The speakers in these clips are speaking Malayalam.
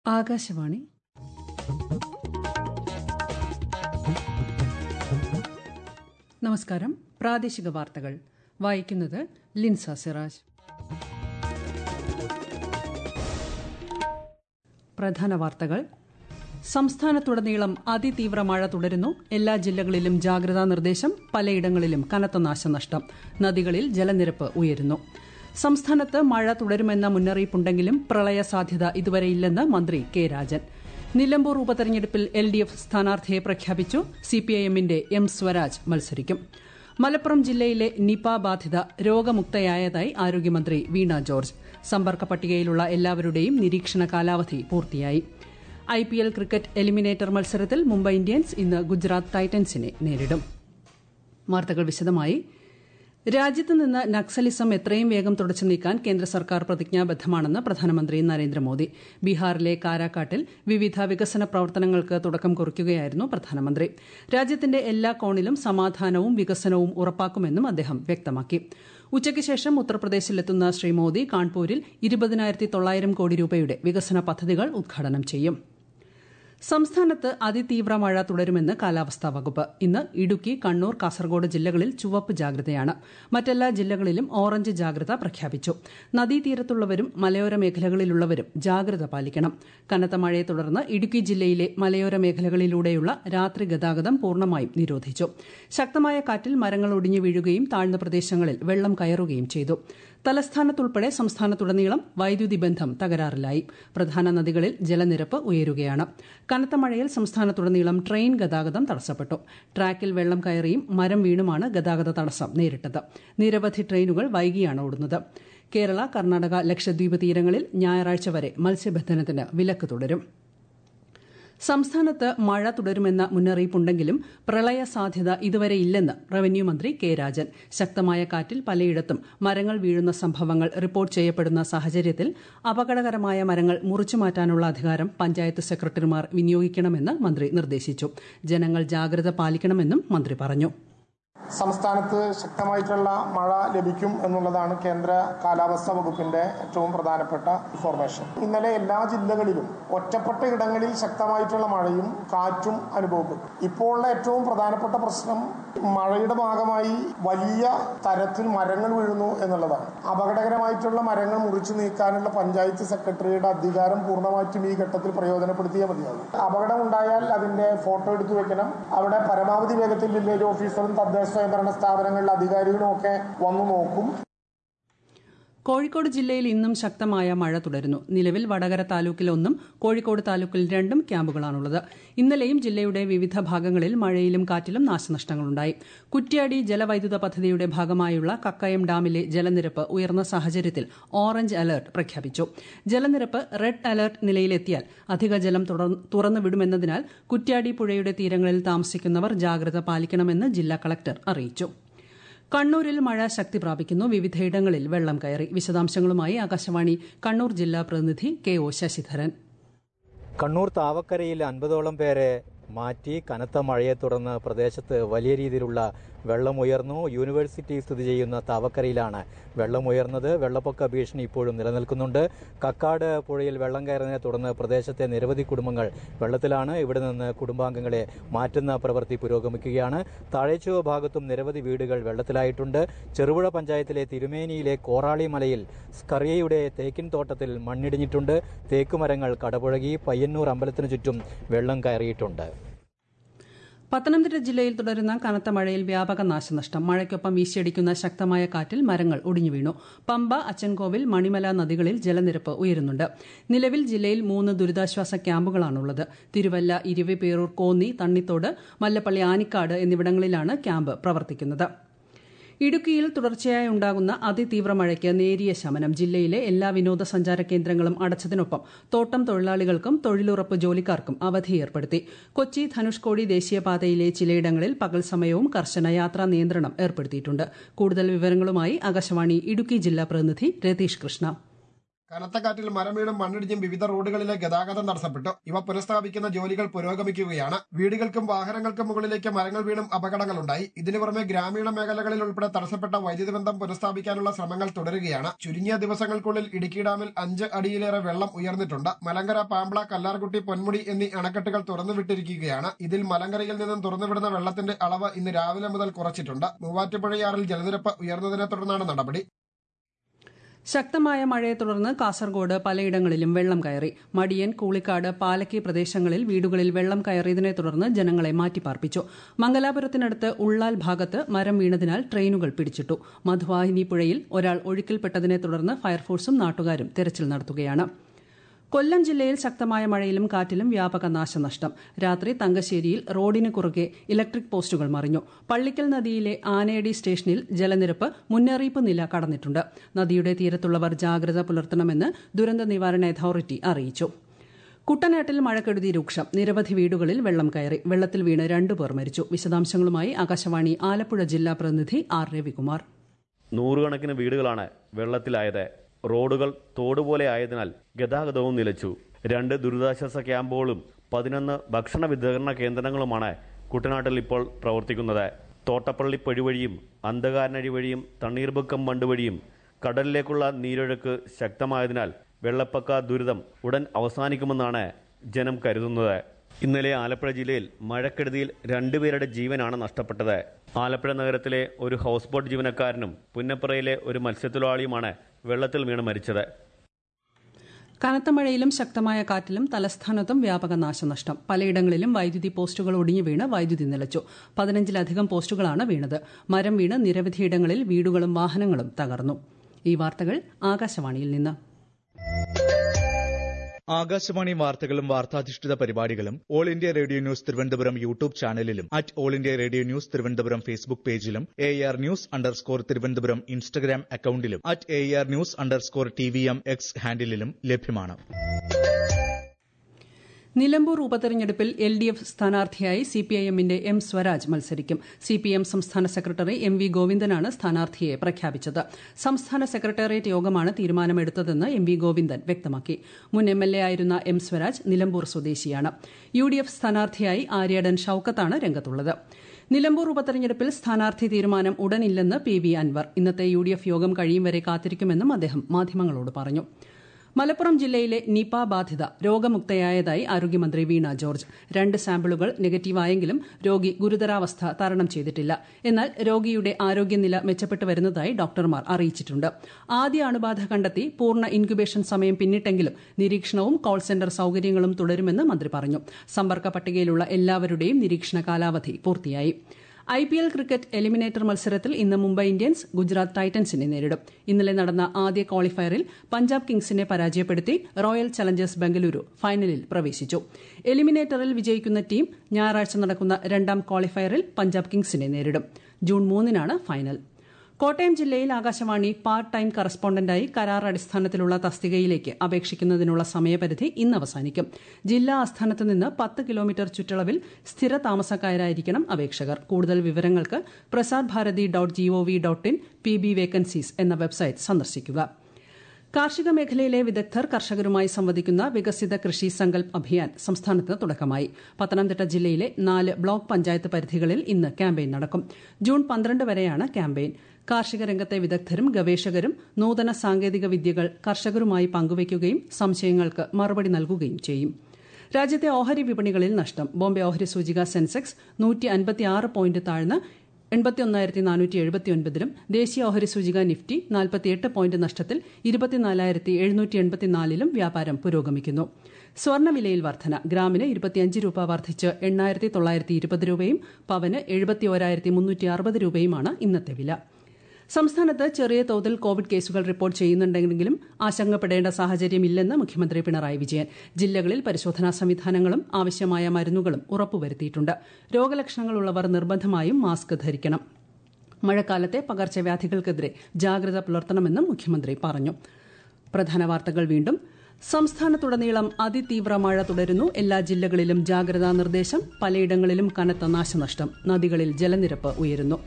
ആകാശവാണി നമസ്കാരം പ്രാദേശിക വാർത്തകൾ വായിക്കുന്നത് ലിൻസ സിറാജ് പ്രധാന വാർത്തകൾ സംസ്ഥാനത്തുടനീളം അതിതീവ്ര മഴ തുടരുന്നു എല്ലാ ജില്ലകളിലും ജാഗ്രതാ നിർദ്ദേശം പലയിടങ്ങളിലും കനത്ത നാശനഷ്ടം നദികളിൽ ജലനിരപ്പ് ഉയരുന്നു സംസ്ഥാനത്ത് മഴ തുടരുമെന്ന മുന്നറിയിപ്പുണ്ടെങ്കിലും പ്രളയ സാധ്യത ഇതുവരെയില്ലെന്ന് മന്ത്രി കെ രാജൻ നിലമ്പൂർ ഉപതെരഞ്ഞെടുപ്പിൽ എൽ ഡി എഫ് സ്ഥാനാർത്ഥിയെ പ്രഖ്യാപിച്ചു സിപിഐഎമ്മിന്റെ എം സ്വരാജ് മത്സരിക്കും മലപ്പുറം ജില്ലയിലെ നിപ ബാധിത രോഗമുക്തയായതായി ആരോഗ്യമന്ത്രി വീണ ജോർജ് സമ്പർക്ക പട്ടികയിലുള്ള എല്ലാവരുടെയും നിരീക്ഷണ കാലാവധി പൂർത്തിയായി I P L cricket eliminator മത്സരത്തിൽ മുംബൈ ഇന്ത്യൻസ് ഇന്ന് ഗുജറാത്ത് ടൈറ്റൻസിനെ നേരിടും വാർത്തകൾ വിശദമായി രാജ്യത്ത് നിന്ന് നക്സലിസം എത്രയും വേഗം തുടച്ചു നീക്കാൻ കേന്ദ്ര സർക്കാർ പ്രതിജ്ഞാബദ്ധമാണെന്ന് പ്രധാനമന്ത്രി നരേന്ദ്രമോദി ബീഹാറിലെ കാരാക്കാട്ടിൽ വിവിധ വികസന പ്രവർത്തനങ്ങൾക്ക് തുടക്കം കുറിക്കുകയായിരുന്നു പ്രധാനമന്ത്രി രാജ്യത്തിന്റെ എല്ലാ കോണിലും സമാധാനവും വികസനവും ഉറപ്പാക്കുമെന്നും അദ്ദേഹം വ്യക്തമാക്കി ഉച്ചയ്ക്ക് ശേഷം ഉത്തർപ്രദേശിലെത്തുന്ന ശ്രീ മോദി കാൺപൂരിൽ ഇരുപതിനായിരത്തി തൊള്ളായിരം കോടി രൂപയുടെ വികസന പദ്ധതികൾ ഉദ്ഘാടനം ചെയ്യും സംസ്ഥാനത്ത് അതിതീവ്ര മഴ തുടരുമെന്ന് കാലാവസ്ഥാ വകുപ്പ് ഇന്ന് ഇടുക്കി കണ്ണൂർ കാസർഗോഡ് ജില്ലകളിൽ ചുവപ്പ് ജാഗ്രതയാണ് മറ്റെല്ലാ ജില്ലകളിലും ഓറഞ്ച് ജാഗ്രത പ്രഖ്യാപിച്ചു നദീതീരത്തുള്ളവരും മലയോര മേഖലകളിലുള്ളവരും ജാഗ്രത പാലിക്കണം കനത്ത മഴയെ തുടർന്ന് ഇടുക്കി ജില്ലയിലെ മലയോര മേഖലകളിലൂടെയുള്ള രാത്രി ഗതാഗതം പൂർണ്ണമായും നിരോധിച്ചു ശക്തമായ കാറ്റിൽ മരങ്ങൾ ഒടിഞ്ഞു വീഴുകയും താഴ്ന്ന പ്രദേശങ്ങളിൽ വെള്ളം കയറുകയും ചെയ്തു തലസ്ഥാനത്തുൾപ്പെടെ സംസ്ഥാനത്തുടനീളം വൈദ്യുതി ബന്ധം തകരാറിലായി പ്രധാന നദികളിൽ ജലനിരപ്പ് ഉയരുകയാണ് കനത്ത മഴയിൽ സംസ്ഥാനത്തുടനീളം ട്രെയിൻ ഗതാഗതം തടസ്സപ്പെട്ടു ട്രാക്കിൽ വെള്ളം കയറിയും മരം വീണുമാണ് ഗതാഗത തടസ്സം നേരിട്ടത് നിരവധി ട്രെയിനുകൾ വൈകിയാണ് ഓടുന്നത് കേരള കർണാടക ലക്ഷദ്വീപ് തീരങ്ങളിൽ ഞായറാഴ്ച വരെ മത്സ്യബന്ധനത്തിന് വിലക്ക് തുടരും സംസ്ഥാനത്ത് മഴ തുടരുമെന്ന മുന്നറിയിപ്പുണ്ടെങ്കിലും പ്രളയ സാധ്യത ഇതുവരെ ഇല്ലെന്ന് റവന്യൂ മന്ത്രി കെ രാജൻ ശക്തമായ കാറ്റിൽ പലയിടത്തും മരങ്ങൾ വീഴുന്ന സംഭവങ്ങൾ റിപ്പോർട്ട് ചെയ്യപ്പെടുന്ന സാഹചര്യത്തിൽ അപകടകരമായ മരങ്ങൾ മുറിച്ചുമാറ്റാനുള്ള അധികാരം പഞ്ചായത്ത് സെക്രട്ടറിമാർ വിനിയോഗിക്കണമെന്ന് മന്ത്രി നിർദ്ദേശിച്ചു ജനങ്ങൾ ജാഗ്രത പാലിക്കണമെന്നും മന്ത്രി പറഞ്ഞു സംസ്ഥാനത്ത് ശക്തമായിട്ടുള്ള മഴ ലഭിക്കും എന്നുള്ളതാണ് കേന്ദ്ര കാലാവസ്ഥാ വകുപ്പിന്റെ ഏറ്റവും പ്രധാനപ്പെട്ട ഇൻഫോർമേഷൻ ഇന്നലെ എല്ലാ ജില്ലകളിലും ഒറ്റപ്പെട്ട ഇടങ്ങളിൽ ശക്തമായിട്ടുള്ള മഴയും കാറ്റും അനുഭവപ്പെട്ടു ഇപ്പോൾ ഉള്ള ഏറ്റവും പ്രധാനപ്പെട്ട പ്രശ്നം മഴയുടെ ഭാഗമായി വലിയ തരത്തിൽ മരങ്ങൾ വീഴുന്നു എന്നുള്ളതാണ് അപകടകരമായിട്ടുള്ള മരങ്ങൾ മുറിച്ചു നീക്കാനുള്ള പഞ്ചായത്ത് സെക്രട്ടറിയുടെ അധികാരം പൂർണ്ണമായിട്ടും ഈ ഘട്ടത്തിൽ പ്രയോജനപ്പെടുത്തിയേ മതിയാകും അപകടം ഉണ്ടായാൽ അതിന്റെ ഫോട്ടോ എടുത്തു വെക്കണം അവിടെ പരമാവധി വേഗത്തിൽ വില്ലേജ് ഓഫീസറും തദ്ദേശ സ്വയംഭരണ സ്ഥാപനങ്ങളിലെ അധികാരികളും ഒക്കെ വന്നു നോക്കും കോഴിക്കോട് ജില്ലയിൽ ഇന്നും ശക്തമായ മഴ തുടരുന്നു നിലവിൽ വടകര താലൂക്കിൽ ഒന്നും കോഴിക്കോട് താലൂക്കിൽ രണ്ടും ക്യാമ്പുകളാണുള്ളത് ഇന്നലെയും ജില്ലയുടെ വിവിധ ഭാഗങ്ങളിൽ മഴയിലും കാറ്റിലും നാശനഷ്ടങ്ങളുണ്ടായി കുറ്റ്യാടി ജലവൈദ്യുത പദ്ധതിയുടെ ഭാഗമായുള്ള കക്കയം ഡാമിലെ ജലനിരപ്പ് ഉയർന്ന സാഹചര്യത്തിൽ ഓറഞ്ച് അലർട്ട് പ്രഖ്യാപിച്ചു ജലനിരപ്പ് റെഡ് അലർട്ട് നിലയിലെത്തിയാൽ അധിക ജലം തുറന്നുവിടുമെന്നതിനാൽ കുറ്റ്യാടി പുഴയുടെ തീരങ്ങളിൽ താമസിക്കുന്നവർ ജാഗ്രത പാലിക്കണമെന്ന് ജില്ലാ കളക്ടർ അറിയിച്ചു കണ്ണൂരിൽ മഴ ശക്തി പ്രാപിക്കുന്നു വിവിധയിടങ്ങളിൽ വെള്ളം കയറി വിശദാംശങ്ങളുമായി ആകാശവാണി കണ്ണൂർ ജില്ലാ പ്രതിനിധി കെ ഒ ശശിധരൻ കണ്ണൂർ താവക്കരയിൽ അൻപതോളം പേരെ മാറ്റി കനത്ത മഴയെ തുടർന്ന് പ്രദേശത്ത് വലിയ രീതിയിലുള്ള വെള്ളമുയർന്നു യൂണിവേഴ്സിറ്റി സ്ഥിതി ചെയ്യുന്ന താവക്കരയിലാണ് വെള്ളമുയർന്നത് വെള്ളപ്പൊക്ക ഭീഷണി ഇപ്പോഴും നിലനിൽക്കുന്നുണ്ട് കക്കാട് പുഴയിൽ വെള്ളം കയറുന്നതിനെ തുടർന്ന് പ്രദേശത്തെ നിരവധി കുടുംബങ്ങൾ വെള്ളത്തിലാണ് ഇവിടെ നിന്ന് കുടുംബാംഗങ്ങളെ മാറ്റുന്ന പ്രവൃത്തി പുരോഗമിക്കുകയാണ് താഴേച്ചുവ ഭാഗത്തും നിരവധി വീടുകൾ വെള്ളത്തിലായിട്ടുണ്ട് ചെറുപുഴ പഞ്ചായത്തിലെ തിരുമേനിയിലെ കോറാളി മലയിൽ സ്കറിയയുടെ തേക്കിൻ തോട്ടത്തിൽ മണ്ണിടിഞ്ഞിട്ടുണ്ട് തേക്കുമരങ്ങൾ കടപുഴകി പയ്യന്നൂർ അമ്പലത്തിനു ചുറ്റും വെള്ളം കയറിയിട്ടുണ്ട് പത്തനംതിട്ട ജില്ലയിൽ തുടരുന്ന കനത്ത മഴയിൽ വ്യാപക നാശനഷ്ടം മഴയ്ക്കൊപ്പം വീശിയടിക്കുന്ന ശക്തമായ കാറ്റിൽ മരങ്ങൾ ഒടിഞ്ഞു വീണു പമ്പ അച്ചൻകോവിൽ മണിമല നദികളിൽ ജലനിരപ്പ് ഉയരുന്നുണ്ട് നിലവിൽ ജില്ലയിൽ മൂന്ന് ദുരിതാശ്വാസ ക്യാമ്പുകളാണുള്ളത് തിരുവല്ല ഇരുവിപേരൂർ കോന്നി തണ്ണിത്തോട് മല്ലപ്പള്ളി ആനിക്കാട് എന്നിവിടങ്ങളിലാണ് ക്യാമ്പ് പ്രവർത്തിക്കുന്നത് ഇടുക്കിയിൽ തുടർച്ചയായി ഉണ്ടാകുന്ന അതിതീവ്ര മഴയ്ക്ക് നേരിയ ശമനം ജില്ലയിലെ എല്ലാ വിനോദസഞ്ചാര കേന്ദ്രങ്ങളും അടച്ചതിനൊപ്പം തോട്ടം തൊഴിലാളികൾക്കും തൊഴിലുറപ്പ് ജോലിക്കാർക്കും അവധി ഏർപ്പെടുത്തി കൊച്ചി ധനുഷ്കോടി ദേശീയപാതയിലെ ചിലയിടങ്ങളിൽ പകൽ സമയവും കർശന യാത്രാ നിയന്ത്രണം ഏർപ്പെടുത്തിയിട്ടുണ്ട് കൂടുതൽ വിവരങ്ങളുമായി ആകാശവാണി ഇടുക്കി ജില്ലാ പ്രതിനിധി രതീഷ് കൃഷ്ണ കനത്ത കാറ്റിൽ മരം വീണും മണ്ണിടിഞ്ഞും വിവിധ റോഡുകളിലെ ഗതാഗതം തടസ്സപ്പെട്ടു ഇവ പുനഃസ്ഥാപിക്കുന്ന ജോലികൾ പുരോഗമിക്കുകയാണ് വീടുകൾക്കും വാഹനങ്ങൾക്കും മുകളിലേക്ക് മരങ്ങൾ വീണും അപകടങ്ങളുണ്ടായി ഇതിനു പുറമെ ഗ്രാമീണ മേഖലകളിൽ ഉൾപ്പെടെ തടസ്സപ്പെട്ട വൈദ്യുതി ബന്ധം പുനഃസ്ഥാപിക്കാനുള്ള ശ്രമങ്ങൾ തുടരുകയാണ് ചുരുങ്ങിയ ദിവസങ്ങൾക്കുള്ളിൽ ഇടുക്കി ഡാമിൽ അഞ്ച് അടിയിലേറെ വെള്ളം ഉയർന്നിട്ടുണ്ട് മലങ്കര പാമ്പള കല്ലാർകുട്ടി പൊന്മുടി എന്നീ അണക്കെട്ടുകൾ തുറന്നുവിട്ടിരിക്കുകയാണ് ഇതിൽ മലങ്കരയിൽ നിന്നും തുറന്നുവിടുന്ന വെള്ളത്തിന്റെ അളവ് ഇന്ന് രാവിലെ മുതൽ കുറച്ചിട്ടുണ്ട് മൂവാറ്റുപുഴയാറിൽ ജലനിരപ്പ് ഉയർന്നതിനെ തുടർന്നാണ് നടപടി ശക്തമായ മഴയെ തുടർന്ന് കാസർഗോഡ് പലയിടങ്ങളിലും വെള്ളം കയറി മടിയൻ കൂളിക്കാട് പാലക്കി പ്രദേശങ്ങളിൽ വീടുകളിൽ വെള്ളം കയറിയതിനെ തുടർന്ന് ജനങ്ങളെ മാറ്റിപ്പാർപ്പിച്ചു മംഗലാപുരത്തിനടുത്ത് ഉള്ളാൽ ഭാഗത്ത് മരം വീണതിനാൽ ട്രെയിനുകൾ പിടിച്ചിട്ടു മധുവാഹിനി പുഴയിൽ ഒരാൾ ഒഴുക്കിൽപ്പെട്ടതിനെ തുടർന്ന് ഫയർഫോഴ്സും നാട്ടുകാരും തെരച്ചിൽ നടത്തുകയാണ് കൊല്ലം ജില്ലയിൽ ശക്തമായ മഴയിലും കാറ്റിലും വ്യാപക നാശനഷ്ടം രാത്രി തങ്കശ്ശേരിയിൽ റോഡിന് കുറുകെ ഇലക്ട്രിക് പോസ്റ്റുകൾ മറിഞ്ഞു പള്ളിക്കൽ നദിയിലെ ആനയടി സ്റ്റേഷനിൽ ജലനിരപ്പ് മുന്നറിയിപ്പ് നില കടന്നിട്ടുണ്ട് നദിയുടെ തീരത്തുള്ളവർ ജാഗ്രത പുലർത്തണമെന്ന് ദുരന്ത നിവാരണ അതോറിറ്റി അറിയിച്ചു കുട്ടനാട്ടിൽ മഴക്കെടുതി രൂക്ഷം നിരവധി വീടുകളിൽ വെള്ളം കയറി വെള്ളത്തിൽ വീണ് രണ്ടുപേർ മരിച്ചു വിശദാംശങ്ങളുമായി ആകാശവാണി ആലപ്പുഴ ജില്ലാ പ്രതിനിധി ആർ രവികുമാർ നൂറുകണക്കിന് വീടുകളാണ് വെള്ളത്തിലായത് റോഡുകൾ തോടുപോലെ ആയതിനാൽ ഗതാഗതവും നിലച്ചു രണ്ട് ദുരിതാശ്വാസ ക്യാമ്പുകളും പതിനൊന്ന് ഭക്ഷണ വിതരണ കേന്ദ്രങ്ങളുമാണ് കുട്ടനാട്ടിൽ ഇപ്പോൾ പ്രവർത്തിക്കുന്നത് തോട്ടപ്പള്ളി പൊഴിവഴിയും അന്ധകാരനഴി വഴിയും തണ്ണീർബക്കം ബണ്ട് വഴിയും കടലിലേക്കുള്ള നീരൊഴുക്ക് ശക്തമായതിനാൽ വെള്ളപ്പൊക്ക ദുരിതം ഉടൻ അവസാനിക്കുമെന്നാണ് ജനം കരുതുന്നത് ഇന്നലെ ആലപ്പുഴ ജില്ലയിൽ മഴക്കെടുതിയിൽ രണ്ടുപേരുടെ ജീവനാണ് നഷ്ടപ്പെട്ടത് ആലപ്പുഴ നഗരത്തിലെ ഒരു ഹൗസ് ബോട്ട് ജീവനക്കാരനും പുന്നപ്പുറയിലെ ഒരു മത്സ്യത്തൊഴിലാളിയുമാണ് വെള്ളത്തിൽ വീണ് മരിച്ചത് കനത്ത മഴയിലും ശക്തമായ കാറ്റിലും തലസ്ഥാനത്തും വ്യാപക നാശനഷ്ടം പലയിടങ്ങളിലും വൈദ്യുതി പോസ്റ്റുകൾ ഒടിഞ്ഞു വീണ് വൈദ്യുതി നിലച്ചു പതിനഞ്ചിലധികം പോസ്റ്റുകളാണ് വീണത് മരം വീണ് നിരവധിയിടങ്ങളിൽ വീടുകളും വാഹനങ്ങളും തകർന്നു ഈ വാർത്തകൾ ആകാശവാണിയിൽ നിന്ന് ആകാശവാണി വാർത്തകളും വാർത്താധിഷ്ഠിത പരിപാടികളും All India Radio News Thiruvananthapuram YouTube ചാനലിലും at All India Radio News Thiruvananthapuram Facebook പേജിലും A R news underscore Thiruvananthapuram Instagram അക്കൌണ്ടിലും at A R news underscore T V M X ഹാൻഡിലും ലഭ്യമാണ് നിലമ്പൂർ ഉപതെരഞ്ഞെടുപ്പിൽ എൽ ഡി എഫ് സ്ഥാനാർത്ഥിയായി സിപിഐഎമ്മിന്റെ എം സ്വരാജ് മത്സരിക്കും സിപിഎം സംസ്ഥാന സെക്രട്ടറി എം വി ഗോവിന്ദനാണ് സ്ഥാനാർത്ഥിയെ പ്രഖ്യാപിച്ചത് സംസ്ഥാന സെക്രട്ടേറിയറ്റ് യോഗമാണ് തീരുമാനമെടുത്തതെന്ന് എം വി ഗോവിന്ദൻ വ്യക്തമാക്കി മുൻ എം എൽ എ ആയിരുന്ന എം സ്വരാജ് നിലമ്പൂർ സ്വദേശിയാണ് യു ഡി എഫ് സ്ഥാനാർത്ഥിയായി ആര്യാടൻ ഷൌക്കത്താണ് രംഗത്തുള്ളത് നിലമ്പൂർ ഉപതെരഞ്ഞെടുപ്പിൽ സ്ഥാനാർത്ഥി തീരുമാനം ഉടനില്ലെന്ന് പി വി അൻവർ ഇന്നത്തെ യു ഡി എഫ് യോഗം കഴിയും വരെ കാത്തിരിക്കുമെന്നും അദ്ദേഹം മാധ്യമങ്ങളോട് പറഞ്ഞു മലപ്പുറം ജില്ലയിലെ നിപ ബാധിത രോഗമുക്തയായതായി ആരോഗ്യമന്ത്രി വീണ ജോർജ് രണ്ട് സാമ്പിളുകൾ നെഗറ്റീവായെങ്കിലും രോഗി ഗുരുതരാവസ്ഥ തരണം ചെയ്തിട്ടില്ല എന്നാൽ രോഗിയുടെ ആരോഗ്യനില മെച്ചപ്പെട്ടു വരുന്നതായി ഡോക്ടർമാർ അറിയിച്ചിട്ടുണ്ട് ആദ്യ അണുബാധ കണ്ടെത്തി പൂർണ്ണ ഇൻക്യുബേഷൻ സമയം പിന്നിട്ടെങ്കിലും നിരീക്ഷണവും കോൾ സെന്റർ സൌകര്യങ്ങളും തുടരുമെന്ന് മന്ത്രി പറഞ്ഞു സമ്പർക്ക പട്ടികയിലുള്ള എല്ലാവരുടെയും നിരീക്ഷണ കാലാവധി പൂർത്തിയായി I P L cricket eliminator മത്സരത്തിൽ ഇന്ന് മുംബൈ ഇന്ത്യൻസ് ഗുജറാത്ത് ടൈറ്റൻസിനെ നേരിടും ഇന്നലെ നടന്ന ആദ്യ ക്വാളിഫയറിൽ പഞ്ചാബ് കിങ്സിനെ പരാജയപ്പെടുത്തി റോയൽ ചലഞ്ചേഴ്സ് ബംഗളൂരു ഫൈനലിൽ പ്രവേശിച്ചു എലിമിനേറ്ററിൽ വിജയിക്കുന്ന ടീം ഞായറാഴ്ച നടക്കുന്ന രണ്ടാം ക്വാളിഫയറിൽ പഞ്ചാബ് കിങ്സിനെ നേരിടും ജൂൺ മൂന്നിനാണ് ഫൈനൽ കോട്ടയം ജില്ലയിൽ ആകാശവാണി പാർട്ട് ടൈം കറസ്പോണ്ടന്റായി കരാർ അടിസ്ഥാനത്തിലുള്ള തസ്തികയിലേക്ക് അപേക്ഷിക്കുന്നതിനുള്ള സമയപരിധി ഇന്ന് അവസാനിക്കും ജില്ലാ ആസ്ഥാനത്ത് നിന്ന് പത്ത് കിലോമീറ്റർ ചുറ്റളവിൽ സ്ഥിര താമസക്കാരായിരിക്കണം അപേക്ഷകർ കൂടുതൽ വിവരങ്ങൾക്ക് Prasar Bharati dot GOV dot in P B vacancies എന്ന വെബ്സൈറ്റ് സന്ദർശിക്കുക കാർഷിക മേഖലയിലെ വിദഗ്ധർ കർഷകരുമായി സംവദിക്കുന്ന വികസിത കൃഷി സങ്കൽപ് അഭിയാൻ സംസ്ഥാനത്ത് തുടക്കമായി പത്തനംതിട്ട ജില്ലയിലെ നാല് ബ്ലോക്ക് പഞ്ചായത്ത് പരിധികളിൽ ഇന്ന് ക്യാമ്പയിൻ നടക്കും ജൂൺ പന്ത്രണ്ട് വരെയാണ് ക്യാമ്പയിൻ കാർഷിക രംഗത്തെ വിദഗ്ധരും ഗവേഷകരും നൂതന സാങ്കേതിക വിദ്യകൾ കർഷകരുമായി പങ്കുവയ്ക്കുകയും സംശയങ്ങൾക്ക് മറുപടി നൽകുകയും ചെയ്യും രാജ്യത്തെ ഓഹരി വിപണികളിൽ നഷ്ടം ബോംബെ ഓഹരി സൂചിക സെൻസെക്സ് നൂറ്റി അൻപത്തിയാറ് പോയിന്റ് താഴ്ന്ന് എൺപത്തിയൊന്നായിരത്തി നാനൂറ്റി എഴുപത്തിയൊൻപതിലും ദേശീയ ഓഹരി സൂചിക നിഫ്റ്റി നാൽപ്പത്തിയെട്ട് പോയിന്റ് നഷ്ടത്തിൽ ഇരുപത്തിനാലായിരത്തി എഴുന്നൂറ്റി എൺപത്തിനാലിലും വ്യാപാരം പുരോഗമിക്കുന്നു സ്വർണ്ണവിലയിൽ വർധന ഗ്രാമിന് ഇരുപത്തിയഞ്ച് രൂപ വർദ്ധിച്ച് എണ്ണായിരത്തി തൊള്ളായിരത്തി ഇരുപത് രൂപയും പവന് എഴുപത്തി ഓരായിരത്തി മുന്നൂറ്റി അറുപത് രൂപയുമാണ് ഇന്നത്തെ വില സംസ്ഥാനത്ത് ചെറിയ തോതിൽ കോവിഡ് കേസുകൾ റിപ്പോർട്ട് ചെയ്യുന്നുണ്ടെങ്കിലും ആശങ്കപ്പെടേണ്ട സാഹചര്യമില്ലെന്ന് മുഖ്യമന്ത്രി പിണറായി വിജയൻ ജില്ലകളിൽ പരിശോധനാ സംവിധാനങ്ങളും ആവശ്യമായ മരുന്നുകളും ഉറപ്പുവരുത്തിയിട്ടുണ്ട് രോഗലക്ഷണങ്ങളുള്ളവർ നിർബന്ധമായും മാസ്ക് ധരിക്കണം മഴക്കാലത്തെ പകർച്ചവ്യാധികൾക്കെതിരെ ജാഗ്രത പുലർത്തണമെന്നും മുഖ്യമന്ത്രി പറഞ്ഞു പ്രധാന വാർത്തകൾ വീണ്ടും സംസ്ഥാനത്തുടനീളം അതിതീവ്ര മഴ തുടരുന്നു എല്ലാ ജില്ലകളിലും ജാഗ്രതാ നിർദ്ദേശം പലയിടങ്ങളിലും കനത്ത നാശനഷ്ടം നദികളിൽ ജലനിരപ്പ് ഉയരുന്നു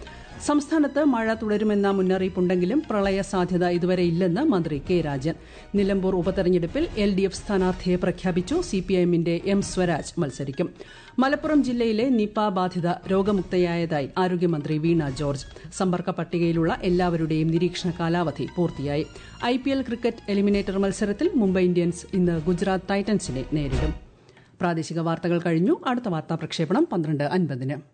സംസ്ഥാനത്ത് മഴ തുടരുമെന്ന മുന്നറിയിപ്പുണ്ടെങ്കിലും പ്രളയ സാധ്യത ഇതുവരെ ഇല്ലെന്ന് മന്ത്രി കെ രാജൻ നിലമ്പൂർ ഉപതെരഞ്ഞെടുപ്പിൽ എൽ ഡി എഫ് സ്ഥാനാർത്ഥിയെ പ്രഖ്യാപിച്ചു സിപിഐഎമ്മിന്റെ എം സ്വരാജ് മത്സരിക്കും മലപ്പുറം ജില്ലയിലെ നിപ ബാധിത രോഗമുക്തയായതായി ആരോഗ്യമന്ത്രി വീണ ജോർജ് സമ്പർക്ക പട്ടികയിലുള്ള എല്ലാവരുടെയും നിരീക്ഷണ കാലാവധി പൂർത്തിയായി I P L cricket eliminator മത്സരത്തിൽ മുംബൈ ഇന്ത്യൻസ് ഇന്ന് ഗുജറാത്ത് ടൈറ്റൻസിനെ നേരിടും പ്രാദേശിക വാർത്തകൾ കഴിഞ്ഞു അടുത്ത വാർത്താ പ്രക്ഷേപണം പന്ത്രണ്ട് അൻപതിന്